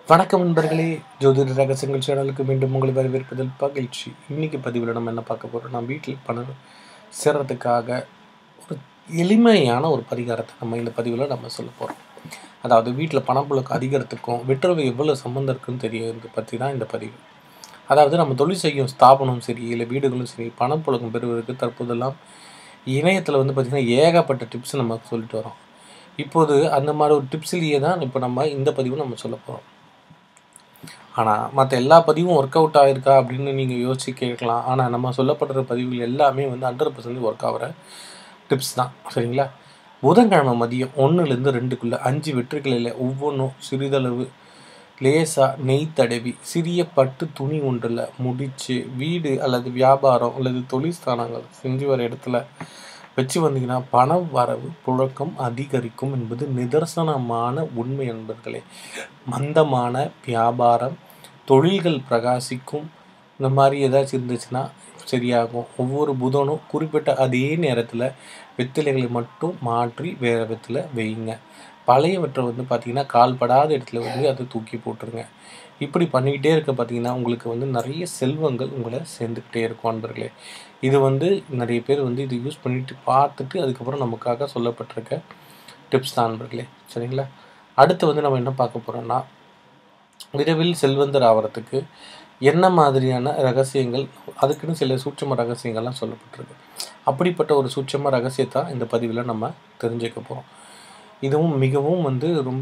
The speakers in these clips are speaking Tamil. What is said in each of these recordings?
வணக்கம் நண்பர்களே ஜோதிட ரகசியங்கள் சேனலுக்கு மீண்டும் உங்களை வரவேற்பதில் மகிழ்ச்சி இன்னைக்கு பதிவில் நம்ம என்ன பார்க்க போகிறோம் நம்ம வீட்டில் பணம் சேர்றதுக்காக ஒரு எளிமையான ஒரு பரிகாரத்தை நம்ம இந்த பதிவில் நம்ம சொல்ல போகிறோம் அதாவது வீட்டில் பணப்புழக்கம் அதிகரித்துக்கும் வெற்றுறவு எவ்வளோ சம்மந்தம் இருக்குன்னு தெரியறது பற்றி தான் இந்த பதிவு அதாவது நம்ம தொழில் செய்யும் ஸ்தாபனம் சரி இல்லை வீடுகளும் சரி பணப்புழக்கம் பெறுவதற்கு தற்போதெல்லாம் இணையத்தில் வந்து பார்த்திங்கன்னா ஏகப்பட்ட டிப்ஸ் நம்ம சொல்லிட்டு வரோம் இப்போது அந்த மாதிரி ஒரு டிப்ஸ்லேயே தான் இப்போ நம்ம இந்த பதிவு நம்ம சொல்ல போகிறோம் ஆனால் மற்ற எல்லா பதிவும் ஒர்க் அவுட் ஆகிருக்கா அப்படின்னு நீங்கள் யோசிச்சு கேட்கலாம் ஆனால் நம்ம சொல்லப்படுற பதிவுகள் எல்லாமே வந்து ஹண்ட்ரட் பர்சன்ட் ஒர்க் ஆகிற டிப்ஸ் தான் சரிங்களா புதன்கிழமை மதியம் ஒன்றுலேருந்து ரெண்டுக்குள்ளே அஞ்சு வெற்றிகளில் ஒவ்வொன்றும் சிறிதளவு லேசாக நெய் தடவி சிறிய பட்டு துணி ஒன்றில் முடித்து வீடு அல்லது வியாபாரம் அல்லது தொழில் ஸ்தானங்கள் செஞ்சு வர இடத்துல வச்சு வந்தீங்கன்னா பண வரவு புழக்கம் அதிகரிக்கும் என்பது நிதர்சனமான உண்மை நண்பர்களே மந்தமான வியாபாரம் தொழில்கள் பிரகாசிக்கும் இந்த மாதிரி ஏதாச்சும் இருந்துச்சுன்னா சரியாகும் ஒவ்வொரு புதனும் குறிப்பிட்ட அதே நேரத்தில் வெத்திலைகளை மட்டும் மாற்றி வேறு வெத்தில வையுங்க பழையவற்றை வந்து பார்த்திங்கன்னா கால்படாத இடத்துல வந்து அதை தூக்கி போட்டுருங்க இப்படி பண்ணிக்கிட்டே இருக்க பார்த்தீங்கன்னா உங்களுக்கு வந்து நிறைய செல்வங்கள் உங்களை சேர்ந்துக்கிட்டே இருக்கும் நண்பர்களே இது வந்து நிறைய பேர் வந்து இது யூஸ் பண்ணிட்டு பார்த்துட்டு அதுக்கப்புறம் நமக்காக சொல்லப்பட்டிருக்க டிப்ஸ் தான் நண்பர்களே சரிங்களா அடுத்து வந்து நம்ம என்ன பார்க்க போகிறோம்னா விரைவில் செல்வந்தர் ஆகிறதுக்கு என்ன மாதிரியான ரகசியங்கள் அதுக்குன்னு சில சூட்சம ரகசியங்கள்லாம் சொல்லப்பட்டிருக்கு அப்படிப்பட்ட ஒரு சூட்சம ரகசியத்தை இந்த பதிவில் நம்ம தெரிஞ்சுக்க போகிறோம் இதுவும் மிகவும் வந்து ரொம்ப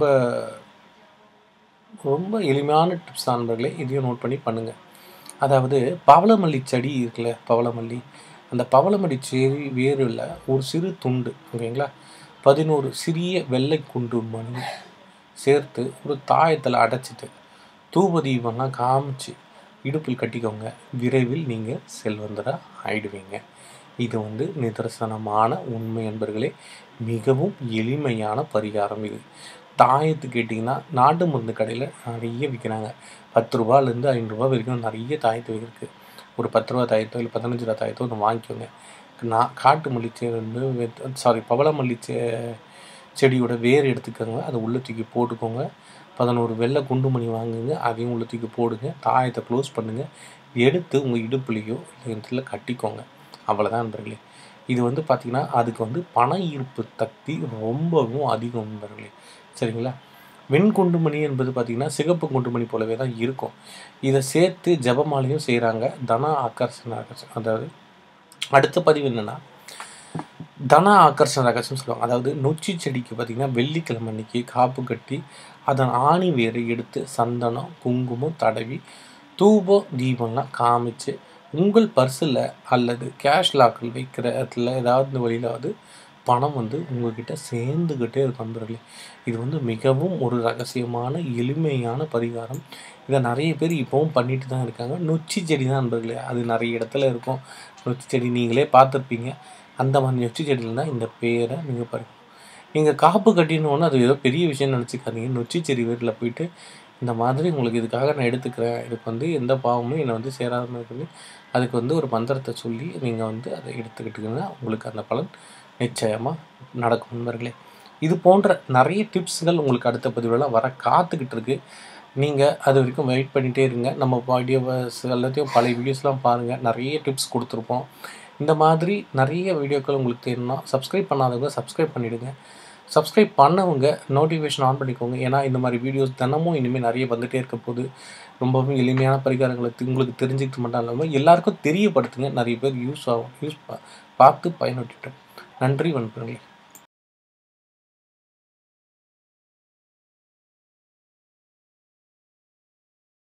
ரொம்ப எளிமையான டிப்ஸ் தான் நண்பர்களே இதையும் நோட் பண்ணி பண்ணுங்கள் அதாவது பவளமல்லி செடி இருக்குல்ல பவளமல்லி அந்த பவளமல்லி செடி வேரில் ஒரு சிறு துண்டு ஓகேங்களா பதினோரு சிறிய வெள்ளை குண்டு மணி சேர்த்து ஒரு தாயத்தில் அடைச்சிட்டு தூப தீபம்லாம் காமிச்சு இடுப்பில் கட்டிக்கோங்க விரைவில் நீங்கள் செல்வந்தராக ஆயிடுவீங்க இது வந்து நிதர்சனமான உண்மை என்பர்களே மிகவும் எளிமையான பரிகாரம் இது தாயத்து கேட்டிங்கன்னா நாட்டு மருந்து கடையில் நிறைய விற்கிறாங்க பத்து ரூபாலேருந்து ஐநூறுரூவா வரைக்கும் நிறைய தாயத்து இருக்குது ஒரு பத்து ரூபா தாயத்தோ இல்லை பதினஞ்சு ரூபா தாயத்தோ ஒன்று வாங்கிக்கோங்க நான் காட்டு மல்லிச்சே வந்து சாரி பவள மல்லிச்சே செடியோட வேர் எடுத்துக்கோங்க அதை உள்ள தூக்கி போட்டுக்கோங்க பதினோரு வெள்ளை குண்டு மணி வாங்குங்க அதையும் உள்ள தூக்கி போடுங்க தாயத்தை க்ளோஸ் பண்ணுங்கள் எடுத்து உங்கள் இடுப்புலேயோ இல்லை இடத்துல கட்டிக்கோங்க அவ்வளோதான் நண்பர்களே இது வந்து பார்த்திங்கன்னா அதுக்கு வந்து பண ஈர்ப்பு சக்தி ரொம்பவும் அதிகம் நண்பர்களே சரிங்களா வெண் குண்டுமணி என்பது பார்த்திங்கன்னா சிகப்பு குண்டுமணி போலவே தான் இருக்கும் இதை சேர்த்து ஜபமாலையும் செய்கிறாங்க தன ஆக்கர்ஷண ஆகர்ஷம் அதாவது அடுத்த பதிவு என்னென்னா தன ஆக்கர்ஷண ரகசியம் சொல்லுவாங்க அதாவது நொச்சி செடிக்கு பார்த்திங்கன்னா வெள்ளிக்கிழமை அன்னைக்கு காப்பு கட்டி அதன் ஆணி வேரை எடுத்து சந்தனம் குங்குமம் தடவி தூபம் தீபம்லாம் காமிச்சு உங்கள் பர்ஸில் அல்லது கேஷ் லாக்கில் வைக்கிற இடத்துல ஏதாவது இந்த வழியிலாவது பணம் வந்து உங்ககிட்ட சேர்ந்துக்கிட்டே இருக்கும் நண்பர்களே இது வந்து மிகவும் ஒரு ரகசியமான எளிமையான பரிகாரம் இதை நிறைய பேர் இப்போவும் பண்ணிட்டு தான் இருக்காங்க நொச்சி செடி தான் நண்பர்களே அது நிறைய இடத்துல இருக்கும் நொச்சி செடி நீங்களே பார்த்துருப்பீங்க அந்த மாதிரி நொச்சி செடியில் தான் இந்த பேரை நீங்கள் பாருங்க நீங்கள் காப்பு கட்டினோன்னு அது ஏதோ பெரிய விஷயம் நினச்சிக்காதீங்க நொச்சி செடி வீட்டில் போயிட்டு இந்த மாதிரி உங்களுக்கு இதுக்காக நான் எடுத்துக்கிறேன் இதுக்கு வந்து எந்த பாவமும் என்னை வந்து சேராமல் இருக்குது அதுக்கு வந்து ஒரு மந்திரத்தை சொல்லி நீங்கள் வந்து அதை எடுத்துக்கிட்டிங்கன்னா உங்களுக்கு அந்த பலன் நிச்சயமாக நடக்கும் நண்பர்களே இது போன்ற நிறைய டிப்ஸ்கள் உங்களுக்கு அடுத்த பதிவுலாம் வர காத்துக்கிட்டு இருக்கு நீங்கள் அது வரைக்கும் வெயிட் பண்ணிகிட்டே இருங்க நம்ம வீடியோஸ் எல்லாத்தையும் பழைய வீடியோஸ்லாம் பாருங்கள் நிறைய டிப்ஸ் கொடுத்துருப்போம் இந்த மாதிரி நிறைய வீடியோக்கள் உங்களுக்கு தெரியணும்னா சப்ஸ்கிரைப் பண்ணாதவங்க சப்ஸ்கிரைப் பண்ணிவிடுங்க சப்ஸ்கிரைப் பண்ணவங்க நோட்டிஃபிகேஷன் ஆன் பண்ணிக்கோங்க ஏன்னா இந்த மாதிரி வீடியோஸ் தினமும் இனிமேல் நிறைய வந்துகிட்டே இருக்க போது ரொம்பவும் எளிமையான பரிகாரங்களை உங்களுக்கு தெரிஞ்சுக்கிட்டு மட்டும் இல்லாமல் எல்லாருக்கும் தெரியப்படுத்துங்க நிறைய பேர் யூஸ் ஆகும் யூஸ் பார்த்து பயனுட்டுட்டோம் நன்றி வணக்கங்களே